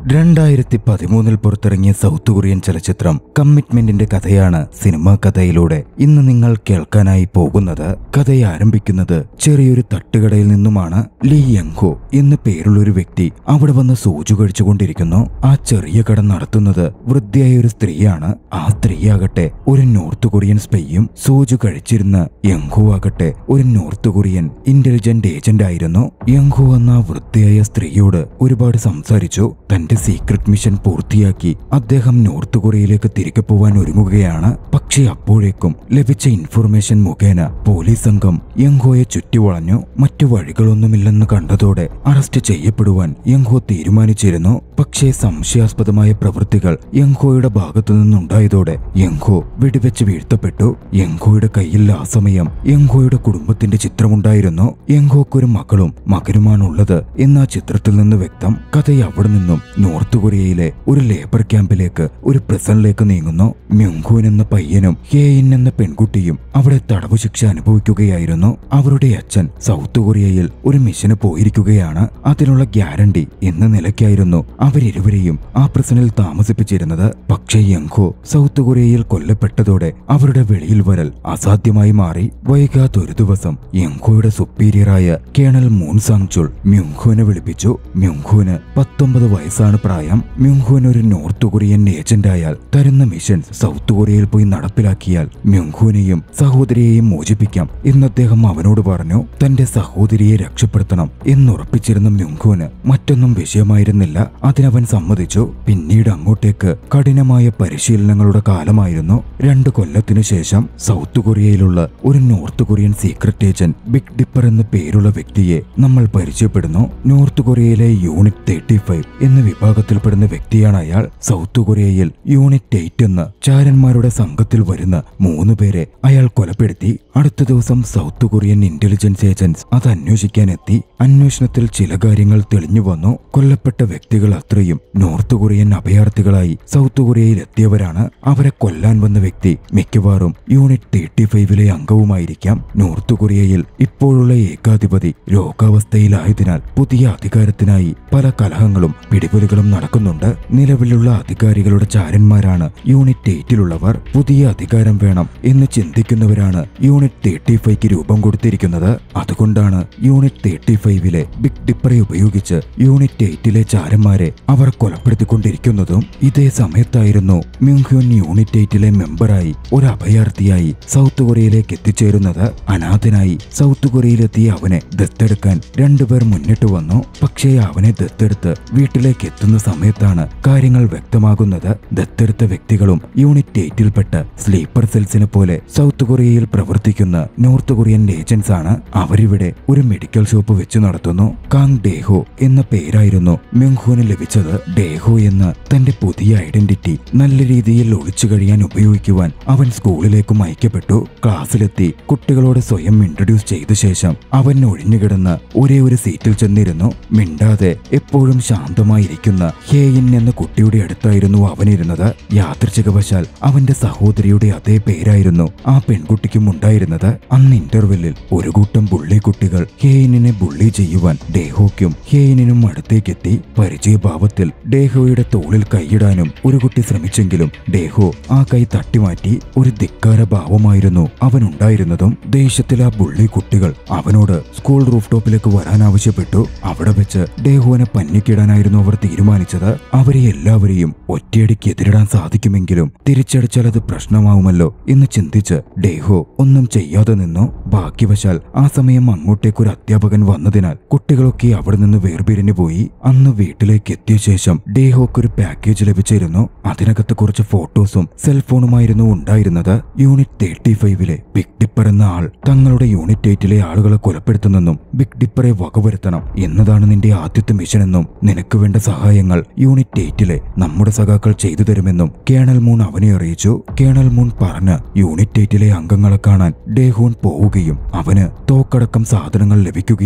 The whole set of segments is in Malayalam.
രണ്ടായിരത്തി പതിമൂന്നിൽ പുറത്തിറങ്ങിയ സൗത്ത് കൊറിയൻ ചലച്ചിത്രം കമ്മിറ്റ്മെന്റിന്റെ കഥയാണ് സിനിമാ കഥയിലൂടെ ഇന്ന് നിങ്ങൾ കേൾക്കാനായി പോകുന്നത് കഥ ആരംഭിക്കുന്നത് ചെറിയൊരു തട്ടുകടയിൽ നിന്നുമാണ് ലീ യങ്ഹോ എന്ന് പേരുള്ള ഒരു വ്യക്തി അവിടെ വന്ന് സൂചു കഴിച്ചുകൊണ്ടിരിക്കുന്നു ആ ചെറിയ കട നടത്തുന്നത് വൃദ്ധയായ ഒരു സ്ത്രീയാണ് ആ സ്ത്രീയാകട്ടെ ഒരു നോർത്ത് കൊറിയൻ സ്പൈയും സൂചു കഴിച്ചിരുന്ന യങ്ഹോ ആകട്ടെ ഒരു നോർത്ത് കൊറിയൻ ഇന്റലിജന്റ് ഏജന്റ് ആയിരുന്നു യങ്ഹോ എന്ന ആ വൃദ്ധയായ സ്ത്രീയോട് ഒരുപാട് സംസാരിച്ചു തന്റെ സീക്രട്ട് മിഷൻ പൂർത്തിയാക്കി അദ്ദേഹം നോർത്ത് കൊറിയയിലേക്ക് തിരികെ പോവാൻ ഒരുങ്ങുകയാണ് പക്ഷേ അപ്പോഴേക്കും ലഭിച്ച ഇൻഫർമേഷൻ മുഖേന പോലീസ് സംഘം യങ്ഹോയെ ചുറ്റിവളഞ്ഞു മറ്റു വഴികളൊന്നുമില്ലെന്ന് കണ്ടതോടെ അറസ്റ്റ് ചെയ്യപ്പെടുവാൻ യങ്ഹോ തീരുമാനിച്ചിരുന്നു പക്ഷേ സംശയാസ്പദമായ പ്രവൃത്തികൾ യങ്ഹോയുടെ ഭാഗത്തു നിന്നുണ്ടായതോടെ യങ്ഹോ വെടിവെച്ച് വീഴ്ത്തപ്പെട്ടു യങ്ഹോയുടെ കയ്യിൽ ആ സമയം യങ്ഹോയുടെ കുടുംബത്തിന്റെ ചിത്രമുണ്ടായിരുന്നു യങ്ഹോക്കൊരു മകളും മകനുമാണുള്ളത് എന്ന ആ ചിത്രത്തിൽ നിന്ന് വ്യക്തം കഥ അവിടെ നിന്നും നോർത്ത് കൊറിയയിലെ ഒരു ലേബർ ക്യാമ്പിലേക്ക് ഒരു പ്രസനിലേക്ക് നീങ്ങുന്നു മ്യുങ്ഹുൻ എന്ന പയ്യനും ഹേയിൻ എന്ന പെൺകുട്ടിയും അവിടെ തടവു ശിക്ഷ അനുഭവിക്കുകയായിരുന്നു അവരുടെ അച്ഛൻ സൗത്ത് കൊറിയയിൽ ഒരു മിഷന് പോയിരിക്കുകയാണ് അതിനുള്ള ഗ്യാരണ്ടി എന്ന നിലയ്ക്കായിരുന്നു അവരിരുവരെയും ആ പ്രസനിൽ താമസിപ്പിച്ചിരുന്നത് പക്ഷേ യങ്ഹോ സൗത്ത് കൊറിയയിൽ കൊല്ലപ്പെട്ടതോടെ അവരുടെ വെളിയിൽ വരൽ അസാധ്യമായി മാറി വൈകാത്തൊരു ദിവസം യങ്ഹോയുടെ സുപ്പീരിയറായ കേണൽ മൂൺ സാങ്ചുൾ മ്യുങ്ഹുവിനെ വിളിപ്പിച്ചു മ്യുങ്ഹുവിന് പത്തൊമ്പത് വയസ്സാണ് പ്രായം മ്യുങ്ഹുവിന് ഒരു നോർത്ത് കൊറിയൻ ഏജന്റായാൽ തരുന്ന മിഷൻ സൗത്ത് കൊറിയയിൽ പോയി നടപ്പിലാക്കിയാൽ മ്യുങ്ഹുവിനെയും സഹോദരിയെയും മോചിപ്പിക്കാം എന്ന് അദ്ദേഹം അവനോട് പറഞ്ഞു തന്റെ സഹോദരിയെ രക്ഷപ്പെടുത്തണം എന്നുറപ്പിച്ചിരുന്ന മ്യുങ്ഹുവിന് മറ്റൊന്നും വിഷയമായിരുന്നില്ല അതിനവൻ സമ്മതിച്ചു പിന്നീട് അങ്ങോട്ടേക്ക് കഠിനമായ പരിശീലനങ്ങളുടെ കാലമായിരുന്നു രണ്ടു കൊല്ലത്തിനു ശേഷം സൗത്ത് കൊറിയയിലുള്ള ഒരു north Korean secret agent big dipper എന്ന പേരുള്ള വ്യക്തിയെ നമ്മൾ പരിചയപ്പെടുന്നു നോർത്ത് കൊറിയയിലെ യൂണിറ്റ് തേർട്ടി ഫൈവ് എന്ന വിഭാഗത്തിൽപ്പെടുന്ന വ്യക്തിയാണ് അയാൾ സൗത്ത് കൊറിയയിൽ യൂണിറ്റ് എയ്റ്റ് എന്ന ചാരന്മാരുടെ സംഘത്തിൽ വരുന്ന മൂന്ന് പേരെ അയാൾ കൊലപ്പെടുത്തി അടുത്ത ദിവസം സൗത്ത് കൊറിയൻ ഇന്റലിജൻസ് ഏജൻസ് അത് അന്വേഷിക്കാനെത്തി അന്വേഷണത്തിൽ ചില കാര്യങ്ങൾ തെളിഞ്ഞു വന്നു കൊല്ലപ്പെട്ട വ്യക്തികൾ അത്രയും നോർത്ത് കൊറിയൻ അഭയാർത്ഥികളായി സൗത്ത് കൊറിയയിൽ എത്തിയവരാണ് അവരെ കൊല്ലാൻ വന്ന വ്യക്തി മിക്കവാറും യൂണിറ്റ് തേർട്ടി ഫൈവിലെ അംഗവുമായിരിക്കാം നോർത്ത് കൊറിയയിൽ ഇപ്പോഴുള്ള ഏകാധിപതി രോഗാവസ്ഥയിലായതിനാൽ പുതിയ അധികാരത്തിനായി പല കലഹങ്ങളും പിടിപൊലികളും നടക്കുന്നുണ്ട് നിലവിലുള്ള അധികാരികളുടെ ചാരന്മാരാണ് യൂണിറ്റ് എയ്റ്റിലുള്ളവർ പുതിയ അധികാരം വേണം എന്ന് ചിന്തിക്കുന്നവരാണ് യൂണിറ്റ് തേർട്ടി ഫൈവ്ക്ക് രൂപം കൊടുത്തിരിക്കുന്നത് അതുകൊണ്ടാണ് യൂണിറ്റ് തേർട്ടി ഫൈവിലെ ബിഗ് ഡിപ്പറെ ഉപയോഗിച്ച് യൂണിറ്റ് എയ്റ്റിലെ ചാരന്മാരെ അവർ കൊലപ്പെടുത്തിക്കൊണ്ടിരിക്കുന്നതും ഇതേ സമയത്തായിരുന്നു മ്യൂഹ്യോൻ യൂണിറ്റ് എയ്റ്റിലെ മെമ്പറായി ഒരു അഭയാർത്ഥിയായി സൗത്ത് കൊറിയയിലേക്ക് എത്തിച്ചേരുന്നത് അനാഥനായി സൗത്ത് കൊറിയയിലെത്തിയ അവനെ ദത്തെടുക്കാൻ രണ്ടുപേർ മുന്നിട്ട് വന്നു പക്ഷേ അവനെ ദത്തെടുത്ത് വീട്ടിലേക്ക് എത്തുന്ന സമയത്താണ് കാര്യങ്ങൾ വ്യക്തമാകുന്നത് ദത്തെടുത്ത വ്യക്തികളും യൂണിറ്റ് എയ്റ്റിൽപ്പെട്ട സ്ലീപ്പർ സെൽസിനെ പോലെ സൗത്ത് കൊറിയയിൽ പ്രവർത്തിക്കുന്ന നോർത്ത് കൊറിയൻ ഏജൻസ് ആണ് അവരിവിടെ ഒരു മെഡിക്കൽ ഷോപ്പ് വെച്ച് നടത്തുന്നു കാങ് ഡേഹോ എന്ന പേരായിരുന്നു മ്യുങ്ഹുവിന് ലഭിച്ചത് ഡേഹോ എന്ന തന്റെ പുതിയ ഐഡന്റിറ്റി നല്ല രീതിയിൽ ഒളിച്ചു കഴിയാൻ ഉപയോഗിക്കുവാൻ അവൻ സ്കൂളിലേക്കും അയക്കപ്പെട്ടു ക്ലാസ്സിലെത്തി കുട്ടികളോട് സ്വയം ഇൻട്രൊഡ്യൂസ് ചെയ്ത ശേഷം അവൻ ഒഴിഞ്ഞുകിടന്ന ഒരേ ഒരു സീറ്റിൽ ചെന്നിരുന്നു മിണ്ടാതെ എപ്പോഴും ശാന്തമായിരിക്കുന്ന ഹേയിൻ എന്ന കുട്ടിയുടെ അടുത്തായിരുന്നു അവനിരുന്നത് യാദൃച്ഛികവശാൽ അവന്റെ സഹോദരിയുടെ അതേ പേരായിരുന്നു ആ പെൺകുട്ടിക്കും ഉണ്ടായിരുന്നത് അന്ന് ഇന്റർവെല്ലിൽ ഒരു കൂട്ടം ബുള്ളി കുട്ടികൾ ഹേയിനെ ബുള്ളി ചെയ്യുവാൻ ഡേഹോയ്ക്കും ഹേയിനും അടുത്തേക്കെത്തി പരിചയഭാവത്തിൽ ഡേഹോയുടെ തോളിൽ കൈയിടാനും ഒരു കുട്ടി ശ്രമിച്ചെങ്കിലും ഡേഹോ ആ കൈ തട്ടിമാറ്റി ഒരു ധിക്കാര ഭാവമായിരുന്നു അവനുണ്ടായിരുന്നതും ദേഷ്യത്തിൽ ആ ബുള്ളി കുട്ടികൾ അവനോട് സ്കൂൾ റൂഫ് ടോപ്പിലേക്ക് വരാൻ ആവശ്യപ്പെട്ടു അവിടെ വെച്ച് ഡേഹോനെ പന്നിക്കിടാനായിരുന്നു അവർ തീരുമാനിച്ചത് അവരെ എല്ലാവരെയും ഒറ്റയടിക്ക് എതിരിടാൻ സാധിക്കുമെങ്കിലും തിരിച്ചടിച്ചാൽ അത് പ്രശ്നമാവുമല്ലോ എന്ന് ചിന്തിച്ച് ഡേഹോ ഒന്നും ചെയ്യാതെ നിന്നു ഭാഗ്യവശാൽ ആ സമയം അങ്ങോട്ടേക്ക് ഒരു അധ്യാപകൻ വന്നതിനാൽ കുട്ടികളൊക്കെ അവിടെ നിന്ന് വേർപിരിഞ്ഞു പോയി അന്ന് വീട്ടിലേക്ക് എത്തിയ ശേഷം ഡേഹോക്ക് ഒരു പാക്കേജ് ലഭിച്ചിരുന്നു അതിനകത്ത് കുറച്ച് ഫോട്ടോസും സെൽഫോണുമായിരുന്നു ഉണ്ടായിരുന്നത് യൂണിറ്റ് തേർട്ടി ഫൈവിലെ ബിഗ് ഡിപ്പർ എന്ന ആൾ തങ്ങളുടെ യൂണിറ്റ് എയ്റ്റിലെ ആളുകളെ കൊലപ്പെടുത്തുന്നെന്നും ബിഗ് ഡിപ്പറെ വകവരുത്തണം എന്നതാണ് നിന്റെ ആദ്യത്തെ മിഷൻ എന്നും നിനക്ക് വേണ്ട സഹായങ്ങൾ യൂണിറ്റ് എയ്റ്റിലെ നമ്മുടെ സഖാക്കൾ ചെയ്തു തരുമെന്നും കേണൽ മൂൺ അവനെ അറിയിച്ചു കേണൽ മൂൺ പറഞ്ഞ് യൂണിറ്റ് എയ്റ്റിലെ അംഗങ്ങളെ കാണാൻ ഡേഹോൺ പോവുകയും അവന് തോക്കടക്കം സാധനങ്ങൾ ലഭിക്കുകയും ചെയ്തു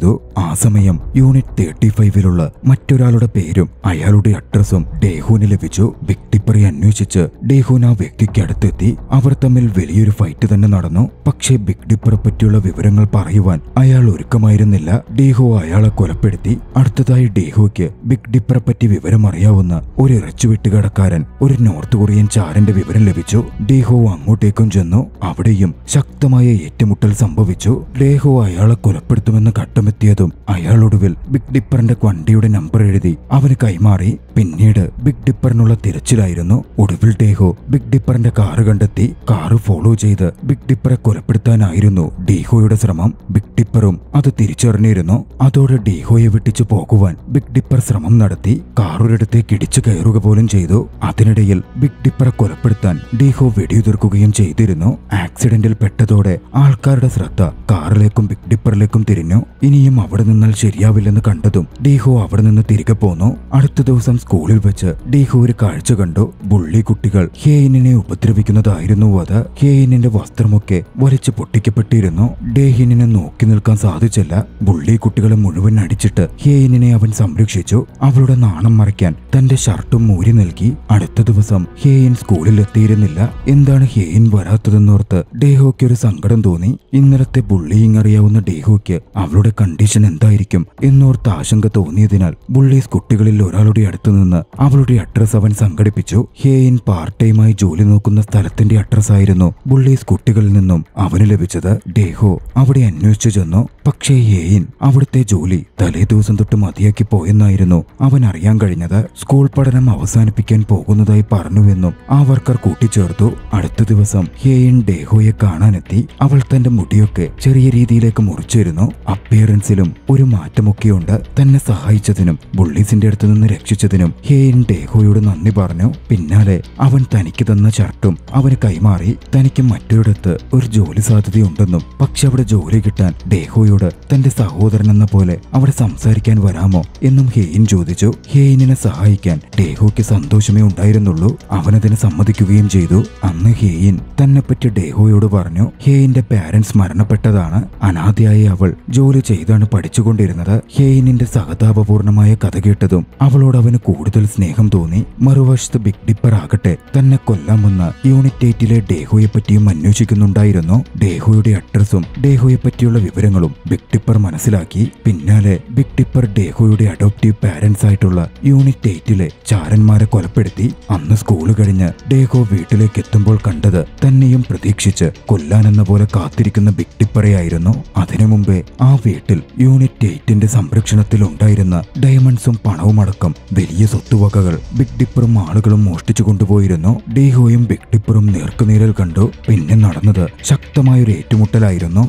ചെയ്തു ആ സമയം യൂണിറ്റ് തേർട്ടി ഫൈവിലുള്ള മറ്റൊരാളുടെ പേരും അയാളുടെ അഡ്രസ്സും ഡേഹുവിന് ലഭിച്ചു ബിഗ് ടിപ്പറെ അന്വേഷിച്ച് ഡേഹുൻ ആ വ്യക്തിക്ക് അടുത്തെത്തി അവർ തമ്മിൽ വലിയൊരു ഫൈറ്റ് തന്നെ നടന്നു പക്ഷേ ബിഗ് ഡിപ്പറെ പറ്റിയുള്ള വിവരങ്ങൾ പറയുവാൻ അയാൾ ഒരുക്കമായിരുന്നില്ല ഡേഹു അയാളെ കൊലപ്പെടുത്തി അടുത്തതായി ഡേഹുയ്ക്ക് ബിഗ് ഡിപ്പറെ പറ്റി വിവരം അറിയാവുന്ന ഒരു ഇറച്ചുവെട്ടുകടക്കാരൻ ഒരു നോർത്ത് കൊറിയൻ ചാരന്റെ വിവരം ലഭിച്ചു ഡേഹു അങ്ങോട്ടേക്കും ചെന്നു അവിടെയും ശക്തമായ ഏറ്റുമുട്ടൽ സംഭവിച്ചു ഡേഹു അയാളെ കൊലപ്പെടുത്തുമെന്ന് ഘട്ടമെത്തിയതും അയാളൊടുവിൽ ബിഗ് ഡിപ്പറിന്റെ വണ്ടിയുടെ നമ്പർ എഴുതി അവന് കൈമാറി പിന്നീട് ബിഗ് ഡിപ്പറിനുള്ള തിരച്ചിലായിരുന്നു ഒടുവിൽ ഡേഹോ ബിഗ് ഡിപ്പറിന്റെ കാറ് കണ്ടെത്തി കാറ് ഫോളോ ചെയ്ത് ബിഗ് ഡിപ്പറെ കൊലപ്പെടുത്താനായിരുന്നു ഡീഹോയുടെ ശ്രമം ബിഗ് ഡിപ്പറും അത് തിരിച്ചറിഞ്ഞിരുന്നു അതോടെ ഡീഹോയെ വിട്ടിച്ചു പോകുവാൻ ബിഗ് ഡിപ്പർ ശ്രമം നടത്തി കാറൊരിടത്തേക്ക് ഇടിച്ചു കയറുക പോലും ചെയ്തു അതിനിടയിൽ ബിഗ് ഡിപ്പറെ കൊലപ്പെടുത്താൻ ഡീഹോ വെടിയുതിർക്കുകയും ചെയ്തിരുന്നു ആക്സിഡന്റിൽ പെട്ടതോടെ ആൾക്കാരുടെ ശ്രദ്ധ കാറിലേക്കും ബിഗ് ഡിപ്പറിലേക്കും തിരിഞ്ഞു ഇനിയും അവിടെ നിന്നാൽ ശരിയാവില്ലെന്ന് കണ്ടതും ഡീഹോ അവിടെ നിന്ന് തിരികെ പോന്നു അടുത്ത ദിവസം സ്കൂളിൽ വെച്ച് ഡീഹോ ഒരു കാഴ്ച കണ്ടു ബുള്ളി കുട്ടികൾ ഹേയിനെ ഉപദ്രവിക്കുന്നതായിരുന്നു അത് ഹേയിനിന്റെ വസ്ത്രമൊക്കെ വലിച്ചു പൊട്ടിക്കപ്പെട്ടിരുന്നു ഡേഹിനെ നോക്കി നിൽക്കാൻ സാധിച്ചില്ല ബുള്ളി കുട്ടികളെ മുഴുവൻ അടിച്ചിട്ട് ഹേയിനെ അവൻ സംരക്ഷിച്ചു അവളുടെ നാണം മറയ്ക്കാൻ തന്റെ ഷർട്ടും മൂരി നൽകി അടുത്ത ദിവസം ഹേയിൻ സ്കൂളിൽ എത്തിയിരുന്നില്ല എന്താണ് ഹേയിൻ വരാത്തതെന്നോർത്ത് ഡേഹോയ്ക്ക് ഒരു സങ്കടം തോന്നി ഇന്നലത്തെ ബുള്ളിയിങ് അറിയാവുന്ന ഡേഹോയ്ക്ക് അവളുടെ കണ്ടീഷൻ എന്തായിരിക്കും എന്നോർത്ത് ആശങ്ക തോന്നിയതിനാൽ ബുള്ളീസ് കുട്ടികളിൽ ഒരാളുടെ അടുത്തു നിന്ന് അവളുടെ അഡ്രസ് അവൻ സംഘടിപ്പിച്ചു ഹേയിൻ പാർട്ട് ടൈമായി ജോലി നോക്കുന്ന സ്ഥലത്തിന്റെ അഡ്രസ് ആയിരുന്നു ബുള്ളീസ് കുട്ടികളിൽ നിന്നും അവന് ലഭിച്ചത് ഡേഹോ അവിടെ അന്വേഷിച്ചു ചെന്നു പക്ഷേ ഹേയിൻ അവിടുത്തെ ജോലി തലേ ദിവസം തൊട്ട് മതിയാക്കി പോയെന്നായിരുന്നു അവൻ അറിയാൻ കഴിഞ്ഞത് സ്കൂൾ പഠനം അവസാനിപ്പിക്കാൻ പോകുന്നതായി പറഞ്ഞുവെന്നും ആ വർക്കർ കൂട്ടിച്ചേർത്തു അടുത്ത ദിവസം ഹേയിൻ ഡേഹോയെ കാണാനെത്തി അവൾ തന്റെ മുടിയൊക്കെ ചെറിയ രീതിയിലേക്ക് മുറിച്ചിരുന്നു അപ്പിയറൻസിലും ഒരു മാറ്റമൊക്കെയുണ്ട് തന്നെ സഹായിച്ചതിനും ബുള്ളീസിന്റെ അടുത്ത് നിന്ന് രക്ഷിച്ചതിനും ഹേയിൻ ഡേഹോയോട് നന്ദി പറഞ്ഞു പിന്നാലെ അവൻ തനിക്ക് തന്ന ഷർട്ടും അവന് കൈമാറി തനിക്ക് മറ്റൊരിടത്ത് ഒരു ജോലി സാധ്യതയുണ്ടെന്നും പക്ഷെ അവിടെ ജോലി കിട്ടാൻ ഡേഹോയോട് തന്റെ സഹോദരൻ എന്ന പോലെ അവിടെ സംസാരിക്കാൻ വരാമോ എന്നും ഹെയിൻ ചോദിച്ചു ഹെയിനിനെ സഹായിക്കാൻ ഡേഹോയ്ക്ക് സന്തോഷമേ ഉണ്ടായിരുന്നുള്ളൂ അവനതിന് സമ്മതിക്കുകയും ചെയ്തു അന്ന് ഹെയിൻ തന്നെപ്പറ്റി ഡേഹോയോട് പറഞ്ഞു ഹെയിന്റെ പാരന്റ്സ് മരണപ്പെട്ടതാണ് അനാഥയായ അവൾ ജോലി ചെയ്താണ് പഠിച്ചുകൊണ്ടിരുന്നത് ഹെയിനിന്റെ സഹതാപപൂർണമായ കഥ കേട്ടതും അവളോട് അവന് കൂടുതൽ സ്നേഹം തോന്നി മറുവശത്ത് ബിഗ് ഡിപ്പർ ആകട്ടെ തന്നെ കൊല്ലാമെന്ന് യൂണിറ്റ് എയ്റ്റിലെ ഡേഹോയെ പറ്റിയും അന്വേഷിക്കുന്നുണ്ടായിരുന്നു ഡേഹോയുടെ അഡ്രസ്സും ഡേഹോയെ പറ്റിയുള്ള വിവരങ്ങളും ബിഗ് ടിപ്പർ മനസ്സിലാക്കി പിന്നാലെ ബിഗ് ടിപ്പർ ഡേഹോയുടെ അഡോപ്റ്റീവ് പാരന്റ്സ് ആയിട്ടുള്ള യൂണിറ്റ് എയ്റ്റിലെ ചാരന്മാരെ കൊലപ്പെടുത്തി അന്ന് സ്കൂൾ കഴിഞ്ഞ് ഡേഹോ വീട്ടിലേക്ക് എത്തുമ്പോൾ കണ്ടത് തന്നെയും പ്രതീക്ഷിച്ച് കൊല്ലാനെന്ന പോലെ കാത്തിരിക്കുന്ന ബിഗ് ടിപ്പറെയായിരുന്നു അതിനു മുമ്പേ ആ വീട്ടിൽ യൂണിറ്റ് എയ്റ്റിന്റെ സംരക്ഷണത്തിൽ ഉണ്ടായിരുന്ന ഡയമണ്ട്സും പണവുമടക്കം വലിയ സ്വത്തുവകകൾ ബിഗ് ഡിപ്പറും ആളുകളും മോഷ്ടിച്ചു കൊണ്ടുപോയിരുന്നു ഡേഹോയും ബിഗ് ഡിപ്പറും നേർക്കുനേരിൽ കണ്ടു പിന്നെ നടന്നത് ശക്തമായൊരു ഏറ്റുമുട്ടലായിരുന്നു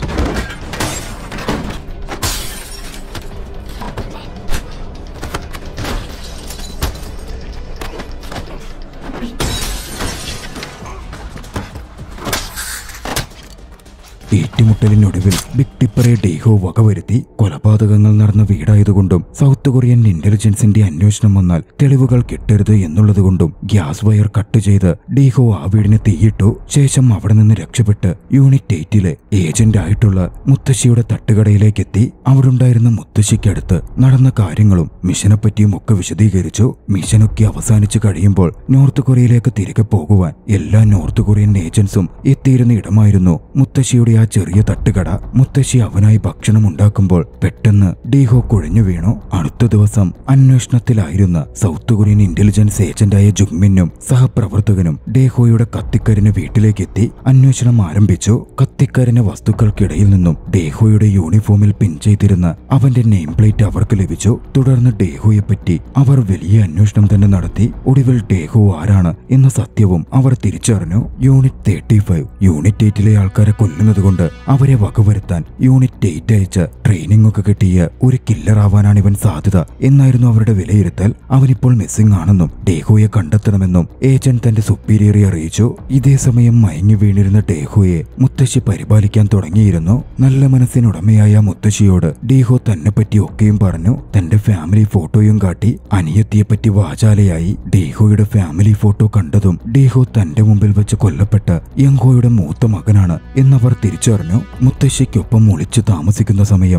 ഏറ്റുമുട്ടലിനൊടുവിൽ ബിഗ് ടിപ്പറെ ഡേഹോ വകവരുത്തി കൊലപാതകങ്ങൾ നടന്ന വീടായതുകൊണ്ടും സൗത്ത് കൊറിയൻ ഇന്റലിജൻസിന്റെ അന്വേഷണം വന്നാൽ തെളിവുകൾ കിട്ടരുത് എന്നുള്ളതുകൊണ്ടും ഗ്യാസ് വയർ കട്ട് ചെയ്ത് ഡീഹോ ആ വീടിന് തീയിട്ടു ശേഷം അവിടെ നിന്ന് രക്ഷപ്പെട്ട് യൂണിറ്റ് എയ്റ്റിലെ ഏജന്റ് ആയിട്ടുള്ള മുത്തശ്ശിയുടെ തട്ടുകടയിലേക്ക് എത്തി അവിടെ ഉണ്ടായിരുന്ന മുത്തശ്ശിക്കടുത്ത് നടന്ന കാര്യങ്ങളും മിഷനെ പറ്റിയും ഒക്കെ വിശദീകരിച്ചു മിഷനൊക്കെ അവസാനിച്ചു കഴിയുമ്പോൾ നോർത്ത് കൊറിയയിലേക്ക് തിരികെ പോകുവാൻ എല്ലാ നോർത്ത് കൊറിയൻ ഏജൻസും എത്തിയിരുന്ന ഇടമായിരുന്നു മുത്തശ്ശിയുടെ ആ ചെറിയ തട്ടുകട മുത്തശ്ശി അവനായി ഭക്ഷണം ഉണ്ടാക്കുമ്പോൾ പെട്ടെന്ന് ഡീഹോ കുഴഞ്ഞു വീണു അടുത്ത ദിവസം അന്വേഷണത്തിലായിരുന്ന സൗത്ത് കൊറിയൻ ഇന്റലിജൻസ് ഏജന്റായ ജുഗ്മിനും സഹപ്രവർത്തകനും ഡേഹോയുടെ കത്തിക്കരിന് വീട്ടിലേക്കെത്തി അന്വേഷണം ആരംഭിച്ചു കത്തിക്കരിന വസ്തുക്കൾക്കിടയിൽ നിന്നും ഡേഹോയുടെ യൂണിഫോമിൽ പിൻ ചെയ്തിരുന്ന അവന്റെ നെയിം പ്ലേറ്റ് അവർക്ക് ലഭിച്ചു തുടർന്ന് ഡേഹോയെ പറ്റി അവർ വലിയ അന്വേഷണം തന്നെ നടത്തി ഒടുവിൽ ഡേഹോ ആരാണ് എന്ന സത്യവും അവർ തിരിച്ചറിഞ്ഞു യൂണിറ്റ് തേർട്ടി ഫൈവ് യൂണിറ്റ് എയ്റ്റിലെ ആൾക്കാരെ കൊല്ലുന്നത് കൊണ്ട് അവരെ വകവരുത്താൻ യൂണിറ്റ് എയ്റ്റ് അയച്ച് ട്രെയിനിങ് ഒക്കെ കിട്ടിയ ഒരു കില്ലർ ആവാനാണ് ഇവൻ സാധ്യത എന്നായിരുന്നു അവരുടെ വിലയിരുത്തൽ അവനിപ്പോൾ മിസ്സിംഗ് ആണെന്നും ഡേഹോയെ കണ്ടെത്തണമെന്നും ഏജന്റ് തന്റെ സുപ്പീരിയറെ അറിയിച്ചു ഇതേ സമയം മയങ്ങി വീണിരുന്ന ഡേഹോയെ മുത്തശ്ശി പരിപാലിക്കാൻ തുടങ്ങിയിരുന്നു നല്ല മനസ്സിനുടമയായ മുത്തശ്ശിയോട് ഡീഹോ തന്നെ പറ്റി ഒക്കെയും പറഞ്ഞു തന്റെ ഫാമിലി ഫോട്ടോയും കാട്ടി അനിയത്തിയെ പറ്റി വാചാലയായി ഡീഹോയുടെ ഫാമിലി ഫോട്ടോ കണ്ടതും ഡീഹോ തന്റെ മുമ്പിൽ വെച്ച് കൊല്ലപ്പെട്ട യങ്കോയുടെ മൂത്ത മകനാണ് എന്നവർ തിരിച്ചറിഞ്ഞു മുത്തശ്ശിക്കൊപ്പം ഒളിച്ചു താമസിക്കുന്ന സമയം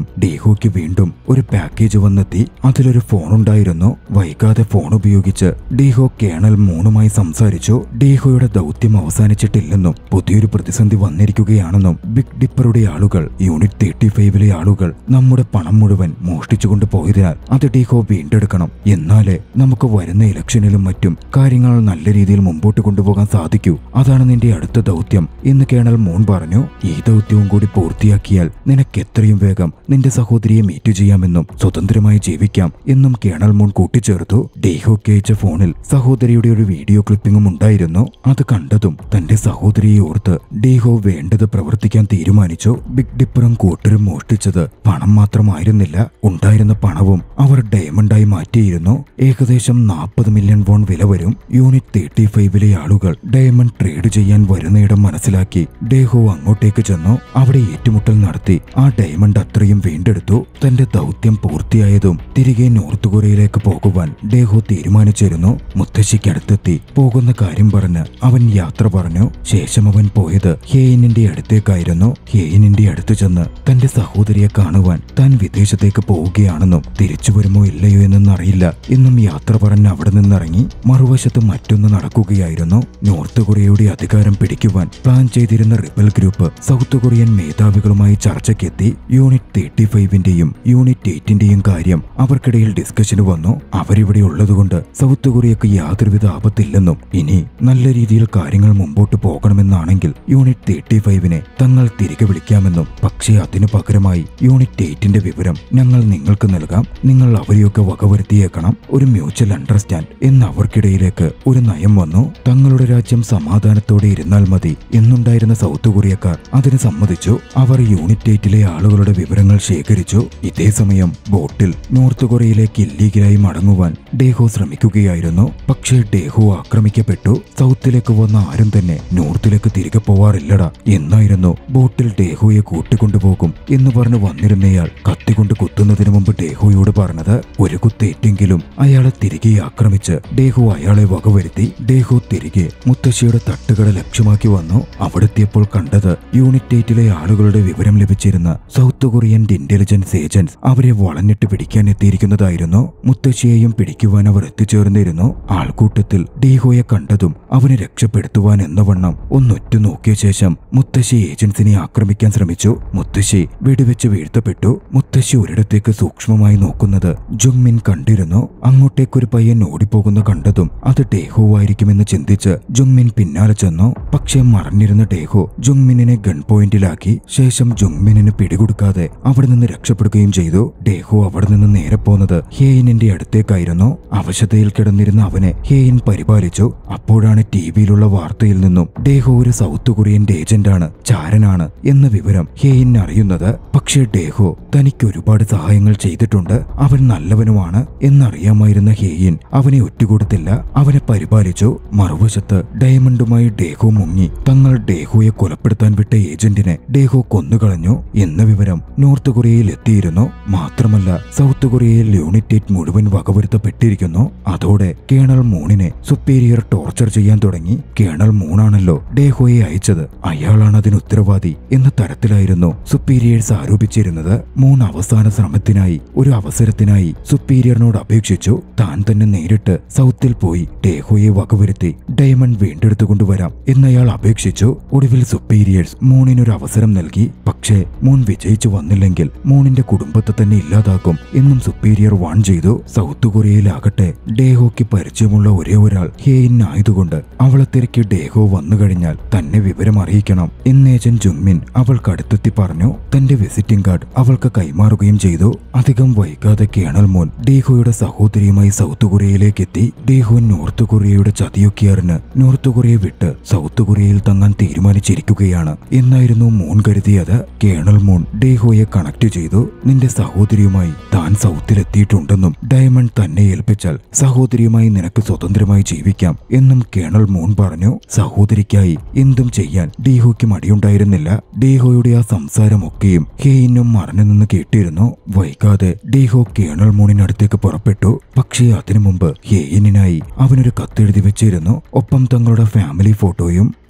ഡീഹോയ്ക്ക് വീണ്ടും ഒരു പാക്കേജ് വന്നെത്തി അതിലൊരു ഫോൺ ഉണ്ടായിരുന്നു വൈകാതെ ഫോൺ ഉപയോഗിച്ച് ഡീഹോ കേണൽ മൂണുമായി സംസാരിച്ചു ഡീഹോയുടെ ദൗത്യം അവസാനിച്ചിട്ടില്ലെന്നും പുതിയൊരു പ്രതിസന്ധി വന്നിരിക്കുകയാണെന്നും ബിഗ് ഡിപ്പറുടെ ആളുകൾ യൂണിറ്റ് തേർട്ടി ഫൈവിലെ ആളുകൾ നമ്മുടെ പണം മുഴുവൻ മോഷ്ടിച്ചുകൊണ്ട് പോയതിനാൽ അത് ഡീഹോ വീണ്ടെടുക്കണം എന്നാലേ നമുക്ക് വരുന്ന ഇലക്ഷനിലും മറ്റും കാര്യങ്ങൾ നല്ല രീതിയിൽ മുമ്പോട്ട് കൊണ്ടുപോകാൻ സാധിക്കൂ അതാണ് നിന്റെ അടുത്ത ദൗത്യം എന്ന് കേണൽ മൂൺ പറഞ്ഞു ഈ ദൗത്യവും കൂടി പൂർത്തിയാക്കിയാൽ നിനക്ക് എത്രയും വേഗം നിന്റെ സഹോദരിയെ മീറ്റ് ചെയ്യാമെന്നും സ്വതന്ത്രമായി ജീവിക്കാം എന്നും കേണൽ മൂൺ കൂട്ടിച്ചേർത്തു ഡീഹോക്ക് അയച്ച ഫോണിൽ സഹോദരിയുടെ ഒരു വീഡിയോ ക്ലിപ്പിംഗും ഉണ്ടായിരുന്നു അത് കണ്ടതും തന്റെ സഹോദരിയെ ഓർത്ത് ഡീഹോ വേണ്ടത് പ്രവർത്തിക്കാൻ തീരുമാനിച്ചു ബിഗ് ഡിപ്പറും കൂട്ടരും മോഷ്ടിച്ചത് പണം മാത്രമായിരുന്നില്ല ഉണ്ടായിരുന്ന പണവും അവർ ഡയമണ്ടായി മാറ്റിയിരുന്നു ഏകദേശം നാൽപ്പത് മില്യൺ വോൺ വില വരും യൂണിറ്റ് തേർട്ടി ഫൈവിലെ ആളുകൾ ഡയമണ്ട് ട്രേഡ് ചെയ്യാൻ വരുന്നയിടം മനസ്സിലാക്കി ഡേഹോ അങ്ങോട്ടേക്ക് ചെന്നു അവിടെ ഏറ്റുമുട്ടൽ നടത്തി ആ ഡയമണ്ട് അത്രയും വീണ്ടെടുത്തു തന്റെ ദൗത്യം പൂർത്തിയായതും തിരികെ നോർത്ത് കൊറിയയിലേക്ക് പോകുവാൻ ഡേഹോ തീരുമാനിച്ചിരുന്നു മുത്തശ്ശിക്കടുത്തെത്തി പോകുന്ന കാര്യം പറഞ്ഞ് അവൻ യാത്ര പറഞ്ഞു ശേഷം അവൻ പോയത് ഹേയിനിന്റെ അടുത്തേക്കായിരുന്നു ഹേയിനിന്റെ അടുത്ത് ചെന്ന് തന്റെ സഹോദരിയെ കാണുവാൻ താൻ വിദേശത്തേക്ക് പോവുകയാണെന്നും തിരിച്ചു വരുമോ ഇല്ലയോ എന്നൊന്നും അറിയില്ല എന്നും യാത്ര പറഞ്ഞ് അവിടെ നിന്നിറങ്ങി മറുവശത്ത് മറ്റൊന്ന് നടക്കുകയായിരുന്നു നോർത്ത് കൊറിയയുടെ അധികാരം പിടിക്കുവാൻ പ്ലാൻ ചെയ്തിരുന്ന റിബൽ ഗ്രൂപ്പ് സൗത്ത് കൊറിയൻ മേധാവികളുമായി ചർച്ചയ്ക്കെത്തി യൂണിറ്റ് തേർട്ടി ഫൈവിന്റെയും യൂണിറ്റ് എയ്റ്റിന്റെയും കാര്യം അവർക്കിടയിൽ ഡിസ്കഷന് വന്നു അവരിവിടെ ഉള്ളതുകൊണ്ട് സൗത്ത് കൊറിയക്ക് യാതൊരുവിധ ആപത്തില്ലെന്നും ഇനി നല്ല രീതിയിൽ കാര്യങ്ങൾ മുമ്പോട്ട് പോകണമെന്നാണെങ്കിൽ യൂണിറ്റ് തേർട്ടി ഫൈവിനെ തങ്ങൾ തിരികെ വിളിക്കാമെന്നും പക്ഷേ അതിനു പകരമായി യൂണിറ്റ് എയ്റ്റിന്റെ വിവരം ഞങ്ങൾ നിങ്ങൾക്ക് നൽകാം നിങ്ങൾ അവരെയൊക്കെ വകവരുത്തിയേക്കണം ഒരു മ്യൂച്വൽ അണ്ടർസ്റ്റാൻഡ് എന്ന് അവർക്കിടയിലേക്ക് ഒരു നയം വന്നു തങ്ങളുടെ രാജ്യം സമാധാനത്തോടെ ഇരുന്നാൽ മതി എന്നുണ്ടായിരുന്ന സൗത്ത് കൊറിയക്കാർ അതിന് സമ്മതിച്ചു അവർ യൂണിറ്റ് എയ്റ്റിലെ ആളുകളുടെ വിവരങ്ങൾ ശേഖരിച്ചു ഇതേ സമയം ബോട്ടിൽ നോർത്ത് കൊറിയയിലേക്ക് ഇല്ലീഗലായി മടങ്ങുവാൻ ഡേഹോ ശ്രമിക്കുകയായിരുന്നു പക്ഷേ ഡേഹോ ആക്രമിക്കപ്പെട്ടു സൗത്തിലേക്ക് വന്ന ആരും തന്നെ നോർത്തിലേക്ക് തിരികെ പോവാറില്ലടാ എന്നായിരുന്നു ബോട്ടിൽ ഡേഹോയെ കൂട്ടിക്കൊണ്ടുപോകും എന്ന് പറഞ്ഞു വന്നിരുന്നയാൾ കത്തികൊണ്ട് കുത്തുന്നതിന് മുമ്പ് ഡേഹോയോട് പറഞ്ഞത് ഒരു കുത്തേറ്റെങ്കിലും അയാളെ തിരികെ ആക്രമിച്ച് ഡേഹോ അയാളെ വകവരുത്തി ഡേഹോ തിരികെ മുത്തശ്ശിയുടെ തട്ടുകട ലക്ഷ്യമാക്കി വന്നു അവിടെത്തിയപ്പോൾ കണ്ടത് യൂണിറ്റ് എയ്റ്റിലെ ആളുകളുടെ വിവരം ലഭിച്ചിരുന്ന സൗത്ത് കൊറിയൻ ഇന്റലിജൻസ് ഏജൻസ് അവരെ വളഞ്ഞിട്ട് പിടിക്കാൻ എത്തിയിരിക്കുന്നതായിരുന്നു മുത്തശ്ശിയെയും പിടിക്കുവാൻ അവർ എത്തിച്ചേർന്നിരുന്നു ആൾക്കൂട്ടത്തിൽ ഡീഹോയെ കണ്ടതും അവനെ രക്ഷപ്പെടുത്തുവാൻ എന്നവണ്ണം ഒന്നൊറ്റ നോക്കിയ ശേഷം മുത്തശ്ശി ഏജൻസിനെ ആക്രമിക്കാൻ ശ്രമിച്ചു മുത്തശ്ശി വെടിവെച്ച് വീഴ്ത്തപ്പെട്ടു മുത്തശ്ശി ഒരിടത്തേക്ക് സൂക്ഷ്മമായി നോക്കുന്നത് ജുങ്മിൻ കണ്ടിരുന്നു അങ്ങോട്ടേക്കൊരു പയ്യൻ ഓടിപ്പോകുന്ന കണ്ടതും അത് ഡേഹോ ആയിരിക്കുമെന്ന് ചിന്തിച്ച് ജുങ്മിൻ പിന്നാലെ ചെന്നു പക്ഷേ മറഞ്ഞിരുന്ന ഡേഹോ ജുങ്മിനെ ഗൺ പോയിന്റിലാക്കി ശേഷം ജുങ്മിനിന് പിടികൊടുക്കാതെ അവിടെ നിന്ന് രക്ഷപ്പെടുകയും ചെയ്തു ഡേഹോ അവിടെ നിന്ന് നേരെ പോന്നത് ഹേയിനിന്റെ അടുത്തേക്കായിരുന്നു അവശതയിൽ കിടന്നിരുന്ന അവനെ ഹേയിൻ പരിപാലിച്ചു അപ്പോഴാണ് ടി വിയിലുള്ള വാർത്തയിൽ നിന്നും ഡേഹോ ഒരു സൗത്ത് കൊറിയൻ ഏജന്റാണ് ചാരനാണ് എന്ന വിവരം ഹേയിൻ അറിയുന്നത് പക്ഷേ ഡേഹോ തനിക്ക് ഒരുപാട് സഹായങ്ങൾ ചെയ്തിട്ടുണ്ട് അവൻ നല്ലവനുമാണ് എന്നറിയാമായിരുന്ന ഹേയിൻ അവനെ ഒറ്റുകൊടുത്തില്ല അവനെ പരിപാലിച്ചു മറുവശത്ത് ഡയമണ്ടുമായി ഡേഹോ മുങ്ങി തങ്ങൾ ഡേഹോയെ കൊലപ്പെടുത്താൻ വിട്ട ഏജന്റിനെ ഡേഹോ കൊന്നുകളഞ്ഞു എന്ന വിവരം നോർത്ത് കൊറിയയിൽ എത്തിയിരുന്നു മാത്രമല്ല സൗത്ത് കൊറിയയിൽ യൂണിറ്റേറ്റ് മുഴുവൻ വകവരുത്തപ്പെട്ടിരിക്കുന്നു അതോടെ കേണൽ മൂണിനെ സുപ്പീരിയർ ടോർച്ചർ ചെയ്യാൻ തുടങ്ങി കേണൽ മൂണാണല്ലോ ഡേഹോയെ അയച്ചത് അയാളാണ് അതിന് ഉത്തരവാദി എന്ന തരത്തിലായിരുന്നു സുപ്പീരിയേഴ്സ് ആരോപിച്ചിരുന്നത് മൂൺ അവസാന ശ്രമത്തിനായി ഒരു അവസരത്തിനായി സുപ്പീരിയറിനോട് അപേക്ഷിച്ചു താൻ തന്നെ നേരിട്ട് സൗത്തിൽ പോയി ഡേഹോയെ വകവരുത്തി ഡയമണ്ട് വീണ്ടെടുത്തുകൊണ്ടുവരാം എന്നയാൾ അപേക്ഷിച്ചു ഒടുവിൽ സുപ്പീരിയേഴ്സ് മൂണിനൊരു അവസരം നൽകി പക്ഷേ മൂൺ വിജയിച്ചു വന്നില്ലെങ്കിൽ മൂണിന്റെ കുടുംബത്തെ തന്നെ ഇല്ലാതാക്കും എന്നും സുപ്പീരിയർ വാൺ ചെയ്തു സൗത്ത് കൊറിയയിലാകട്ടെ ഡേഹോയ്ക്ക് പരിചയമുള്ള ഒരേ ഒരാൾ ഹേയിൻ ആയതുകൊണ്ട് അവളെ തിരക്കി ഡേഹോ വന്നു കഴിഞ്ഞാൽ തന്നെ വിവരം അറിയിക്കണം എന്ന് ഏജന്റ് ജുങ്മിൻ അവൾക്ക് അടുത്തെത്തി പറഞ്ഞു തന്റെ വിസിറ്റിംഗ് കാർഡ് അവൾക്ക് കൈമാറുകയും ചെയ്തു അധികം വൈകാതെ കേണൽ മോൻ ഡേഹോയുടെ സഹോദരിയുമായി സൗത്ത് കൊറിയയിലേക്ക് എത്തി ഡേഹോ നോർത്ത് കൊറിയയുടെ ചതിയൊക്കെ അറിഞ്ഞ് നോർത്ത് കൊറിയ വിട്ട് സൗത്ത് കൊറിയയിൽ തങ്ങാൻ തീരുമാനിച്ചിരിക്കുകയാണ് എന്നായിരുന്നു മൂൺ കരുതിയത് കേണൽ മൂൺ ഡേഹോയെ കണക്ട് ചെയ്തു നിന്റെ സഹോദരിയുമായി താൻ സൗത്തിലെത്തിയിട്ടുണ്ടെന്നും ഡയമണ്ട് തന്നെ ഏൽപ്പിച്ചാൽ സഹോദരിയുമായി നിനക്ക് സ്വതന്ത്രമായി ജീവിക്കാം എന്നും കേണൽ മൂൺ പറഞ്ഞു സഹോദരിക്കായി എന്തും ചെയ്യാൻ ഡീഹോയ്ക്ക് മടിയുണ്ടായിരുന്നില്ല ഡീഹോയുടെ ആ സംസാരമൊക്കെയും ഹേയിനും മറഞ്ഞു നിന്ന് കേട്ടിരുന്നു വൈകാതെ ഡീഹോ കേണൽ മൂണിനടുത്തേക്ക് പുറപ്പെട്ടു പക്ഷേ അതിനു മുമ്പ് ഹേയിനായി അവനൊരു കത്തെഴുതി വെച്ചിരുന്നു ഒപ്പം തങ്ങളുടെ ഫാമിലി ഫോട്ടോയും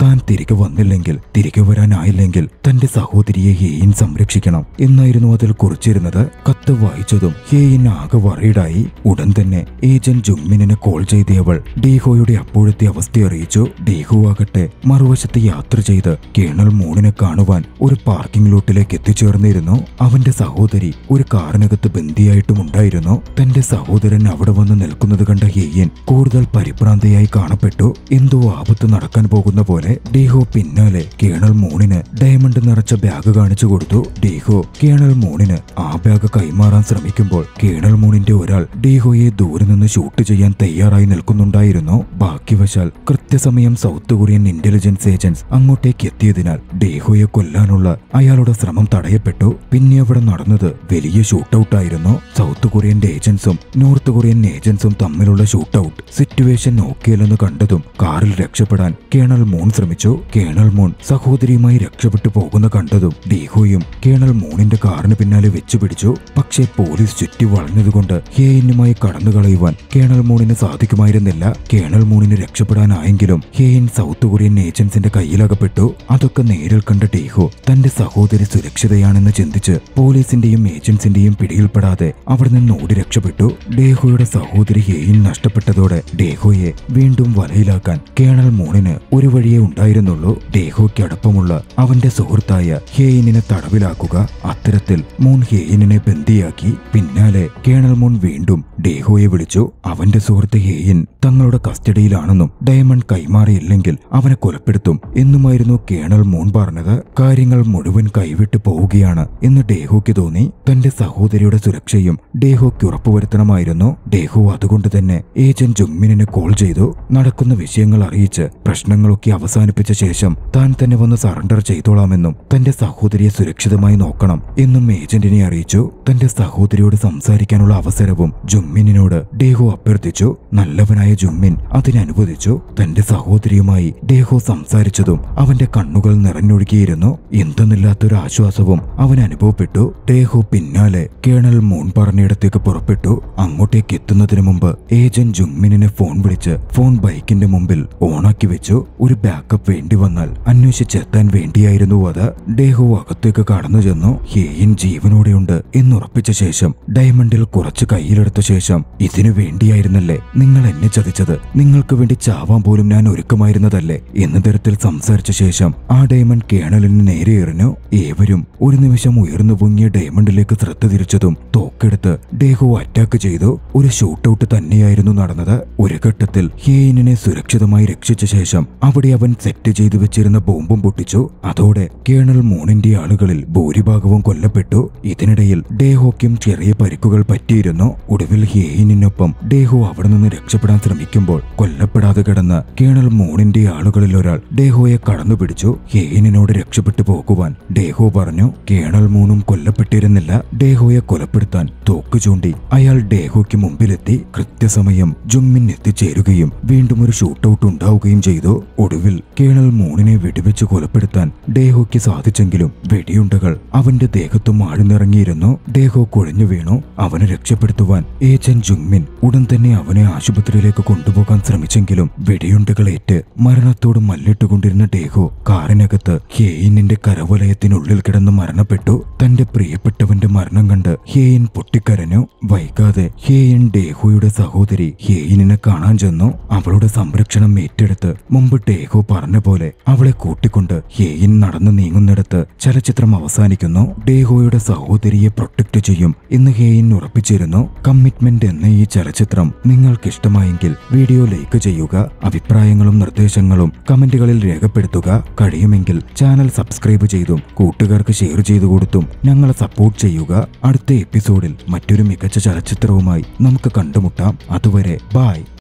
താൻ തിരികെ വന്നില്ലെങ്കിൽ തിരികെ വരാനായില്ലെങ്കിൽ തന്റെ സഹോദരിയെ ഹേയിൻ സംരക്ഷിക്കണം എന്നായിരുന്നു അതിൽ കുറിച്ചിരുന്നത് കത്ത് വായിച്ചതും ഹേയിൻ ആകെ വറീഡായി ഉടൻ തന്നെ ഏജന്റ് ജുങ്മിനെ കോൾ ചെയ്തവൾ ഡീഹോയുടെ അപ്പോഴത്തെ അവസ്ഥ അറിയിച്ചു ഡീഹോ ആകട്ടെ മറുവശത്ത് യാത്ര ചെയ്ത് കേണൽ മൂണിനെ കാണുവാൻ ഒരു പാർക്കിംഗ് ലോട്ടിലേക്ക് എത്തിച്ചേർന്നിരുന്നു അവന്റെ സഹോദരി ഒരു കാറിനകത്ത് ബന്ദിയായിട്ടും ഉണ്ടായിരുന്നു തന്റെ സഹോദരൻ അവിടെ വന്ന് നിൽക്കുന്നത് കണ്ട ഹേയൻ കൂടുതൽ പരിഭ്രാന്തയായി കാണപ്പെട്ടു എന്തോ ആപത്ത് നടക്കാൻ പോകുന്ന പോലെ ഡീഹോ പിന്നാലെ കേണൽ മൂണിന് ഡയമണ്ട് നിറച്ച ബാഗ് കാണിച്ചു കൊടുത്തു ഡീഹോ കേണൽ മൂണിന് ആ ബാഗ് കൈമാറാൻ ശ്രമിക്കുമ്പോൾ കേണൽ മൂണിന്റെ ഒരാൾ ഡീഹോയെ ദൂരെ നിന്ന് ഷൂട്ട് ചെയ്യാൻ തയ്യാറായി നിൽക്കുന്നുണ്ടായിരുന്നു ഭാഗ്യവശാൽ കൃത്യസമയം സൗത്ത് കൊറിയൻ ഇന്റലിജൻസ് ഏജൻസ് അങ്ങോട്ടേക്ക് എത്തിയതിനാൽ ഡീഹോയെ കൊല്ലാനുള്ള അയാളുടെ ശ്രമം തടയപ്പെട്ടു പിന്നെ അവിടെ നടന്നത് വലിയ ഷൂട്ടൌട്ട് ആയിരുന്നു സൗത്ത് കൊറിയൻ ഏജൻസും നോർത്ത് കൊറിയൻ ഏജൻസും തമ്മിലുള്ള ഷൂട്ടൌട്ട് സിറ്റുവേഷൻ ഓക്കെയല്ലെന്ന് കണ്ടതും കാറിൽ രക്ഷപ്പെടാൻ കേണൽ മൂൺ ശ്രമിച്ചു കേണൽ മൂൺ സഹോദരിയുമായി രക്ഷപ്പെട്ടു പോകുന്ന കണ്ടതും ഡീഹോയും കേണൽ മൂണിന്റെ കാറിന് പിന്നാലെ വെച്ചുപിടിച്ചു പക്ഷേ പോലീസ് ചുറ്റി വളഞ്ഞതുകൊണ്ട് ഹേയിനുമായി കടന്നു കളയുവാൻ കേണൽ മൂണിന് സാധിക്കുമായിരുന്നില്ല കേണൽ മൂണിന് രക്ഷപ്പെടാനായെങ്കിലും ഹേയിൻ സൗത്ത് കൊറിയൻ ഏജൻസിന്റെ കയ്യിലകപ്പെട്ടു അതൊക്കെ നേരിൽ കണ്ട ഡീഹോ തന്റെ സഹോദരി സുരക്ഷിതയാണെന്ന് ചിന്തിച്ച് പോലീസിന്റെയും ഏജൻസിന്റെയും പിടിയിൽപ്പെടാതെ അവിടെ നിന്ന് ഓടി രക്ഷപ്പെട്ടു ഡേഹോയുടെ സഹോദരി ഹേയിൻ നഷ്ടപ്പെട്ടതോടെ ഡേഹോയെ വീണ്ടും വലയിലാക്കാൻ കേണൽ മൂണിന് ഒരു വഴിയേ ഉണ്ടായിരുന്നുള്ളൂ ഡേഹോയ്ക്കടപ്പമുള്ള അവന്റെ സുഹൃത്തായ ഹേയിനെ തടവിലാക്കുക അത്തരത്തിൽ മൂൺ ഹേയിനെ ബന്ദിയാക്കി പിന്നാലെ കേണൽ മൂൺ വീണ്ടും ഡേഹോയെ വിളിച്ചു അവന്റെ സുഹൃത്ത് ഹേയിൻ തങ്ങളുടെ കസ്റ്റഡിയിലാണെന്നും ഡയമണ്ട് കൈമാറിയില്ലെങ്കിൽ അവനെ കൊലപ്പെടുത്തും എന്നുമായിരുന്നു കേണൽ മൂൺ പറഞ്ഞത് കാര്യങ്ങൾ മുഴുവൻ കൈവിട്ടു പോവുകയാണ് എന്ന് ഡേഹോയ്ക്ക് തോന്നി തന്റെ സഹോദരിയുടെ സുരക്ഷയും ഡേഹോയ്ക്ക് ഉറപ്പുവരുത്തണമായിരുന്നു ഡേഹോ അതുകൊണ്ട് തന്നെ ഏജന്റ് ജുങ്മിനെ കോൾ ചെയ്തു നടക്കുന്ന വിഷയങ്ങൾ അറിയിച്ച് പ്രശ്നങ്ങളൊക്കെ അവസാനിപ്പിച്ച ശേഷം താൻ തന്നെ വന്ന് സറണ്ടർ ചെയ്തോളാമെന്നും തന്റെ സഹോദരിയെ സുരക്ഷിതമായി നോക്കണം എന്നും ഏജന്റിനെ അറിയിച്ചു തന്റെ സഹോദരിയോട് സംസാരിക്കാനുള്ള അവസരവും ജുങ്മിനോട് ഡേഹോ അഭ്യർത്ഥിച്ചു നല്ലവനായ ജുങ്മിൻ അതിനനുവദിച്ചു തന്റെ സഹോദരിയുമായി ഡേഹോ സംസാരിച്ചതും അവന്റെ കണ്ണുകൾ നിറഞ്ഞൊഴുകിയിരുന്നു എന്തെന്നില്ലാത്തൊരു ആശ്വാസവും അവൻ അനുഭവപ്പെട്ടു ഡേഹോ പിന്നാലെ കേണൽ മൂൺ പറഞ്ഞിടത്തേക്ക് പുറപ്പെട്ടു അങ്ങോട്ടേക്ക് എത്തുന്നതിന് മുമ്പ് ഏജന്റ് ജുങ്മിനെ ഫോൺ വിളിച്ച് ഫോൺ ബൈക്കിന്റെ മുമ്പിൽ ഓണാക്കി വെച്ചു ഒരു ബാക്കപ്പ് വേണ്ടി വന്നാൽ അന്വേഷിച്ചെത്താൻ വേണ്ടിയായിരുന്നു അത് ഡേഹോ അകത്തേക്ക് കടന്നു ചെന്നു ഹേയിൻ ജീവനോടെയുണ്ട് എന്നുറപ്പിച്ച ശേഷം ഡയമണ്ടിൽ കുറച്ച് കയ്യിലെടുത്ത ശേഷം ഇതിനു വേണ്ടിയായിരുന്നല്ലേ നിങ്ങൾ എന്നെ ചതിച്ചത് നിങ്ങൾക്ക് വേണ്ടി ചാവാൻ പോലും ഞാൻ ഒരുക്കമായിരുന്നതല്ലേ എന്ന തരത്തിൽ സംസാരിച്ച ശേഷം ആ ഡയമണ്ട് കേണലിന് നേരെ എറിഞ്ഞു ഏവരും ഒരു നിമിഷം ഉയർന്നു പൊങ്ങിയ ഡയമണ്ടിലേക്ക് ശ്രദ്ധ തിരിച്ചതും തോക്കെടുത്ത് ഡേഹോ അറ്റാക്ക് ചെയ്തു ഒരു ഷൂട്ടൌട്ട് തന്നെയായിരുന്നു നടന്നത് ഒരു ഘട്ടത്തിൽ ഹേയിനെ സുരക്ഷിതമായി രക്ഷിച്ച ശേഷം അവിടെ അവൻ സെറ്റ് ചെയ്തു വെച്ചിരുന്ന ബോംബും പൊട്ടിച്ചു അതോടെ കേണൽ മൂണിന്റെ ആളുകളിൽ ഭൂരിഭാഗവും കൊല്ലപ്പെട്ടു ഇതിനിടയിൽ ഡേഹോയ്ക്കും ചെറിയ പരിക്കുകൾ പറ്റിയിരുന്നു ഒടുവിൽ ഹേയിനൊപ്പം ഡേഹോ അവിടെ നിന്ന് രക്ഷപ്പെടാൻ ശ്രമിക്കുമ്പോൾ കൊല്ലപ്പെടാതെ കിടന്ന കേണൽ മൂണിന്റെ ആളുകളിൽ ഒരാൾ ഡേഹോയെ കടന്നുപിടിച്ചു ഹേയിനോട് രക്ഷപ്പെട്ടു പോകുവാൻ ഡേഹോ പറഞ്ഞു കേണൽ മൂണും കൊല്ലപ്പെട്ടിരുന്നില്ല ഡേഹോയെ കൊലപ്പെടുത്താൻ തോക്ക് ചൂണ്ടി അയാൾ ഡേഹോയ്ക്ക് മുമ്പിലെത്തി കൃത്യസമയം ജുങ്മിൻ എത്തിച്ചേരുകയും വീണ്ടും ഒരു ഷൂട്ടൌട്ട് ഉണ്ടാവുകയും ചെയ്തു ഒടുവിൽ കേണൽ മൂണിനെ വെടിവെച്ച് കൊലപ്പെടുത്താൻ ഡേഹോയ്ക്ക് സാധിച്ചെങ്കിലും വെടിയുണ്ടകൾ അവന്റെ ദേഹത്തും ആഴ്ന്നിറങ്ങിയിരുന്നു ഡേഹോ കുഴഞ്ഞു വീണു അവനെ രക്ഷപ്പെടുത്തുവാൻ ഏജന്റ് ജുങ്മിൻ ഉടൻ തന്നെ അവനെ ആശുപത്രിയിലേക്ക് കൊണ്ടുപോകാൻ ശ്രമിച്ചെങ്കിലും വെടിയുണ്ടകളേറ്റ് മരണത്തോട് മല്ലിട്ടുകൊണ്ടിരുന്ന ഡേഹോ കാറിനകത്ത് ഹേയിനിന്റെ കരവലയത്തിനുള്ളിൽ കിടന്ന് മരണപ്പെട്ടു തന്റെ പ്രിയപ്പെട്ടവന്റെ മരണം കണ്ട് ഹേയിൻ പൊട്ടിക്കരഞ്ഞു വൈകാതെ ഹേയിൻ ഡേഹോയുടെ സഹോദരി ഹേയിനെ കാണാൻ ചെന്നു അവളുടെ സംരക്ഷണം ഏറ്റെടുത്ത് മുമ്പ് ഡേഹോ പറഞ്ഞ പോലെ അവളെ കൂട്ടിക്കൊണ്ട് ഹേയിൻ നടന്നു നീങ്ങുന്നിടത്ത് ചലച്ചിത്രം അവസാനിക്കുന്നു ഡേഹോയുടെ സഹോദരിയെ പ്രൊട്ടക്ട് ചെയ്യും എന്ന് ഹേയിൻ ഉറപ്പിച്ചിരുന്നു കമ്മിറ്റ്മെന്റ് എന്ന ഈ ചലച്ചിത്രം നിങ്ങൾക്കിഷ്ടമായെങ്കിൽ വീഡിയോ ലൈക്ക് ചെയ്യുക അഭിപ്രായങ്ങളും നിർദ്ദേശങ്ങളും കമന്റുകളിൽ രേഖപ്പെടുത്തുക കഴിയുമെങ്കിൽ ചാനൽ സബ്സ്ക്രൈബ് ചെയ്തും കൂട്ടുകാർക്ക് ഷെയർ ചെയ്തു കൊടുത്തും ഞങ്ങളെ സപ്പോർട്ട് ചെയ്യുക അടുത്ത എപ്പിസോഡിൽ മറ്റൊരു മികച്ച ചലച്ചിത്രവുമായി നമുക്ക് കണ്ടുമുട്ടാം അതുവരെ ബായ്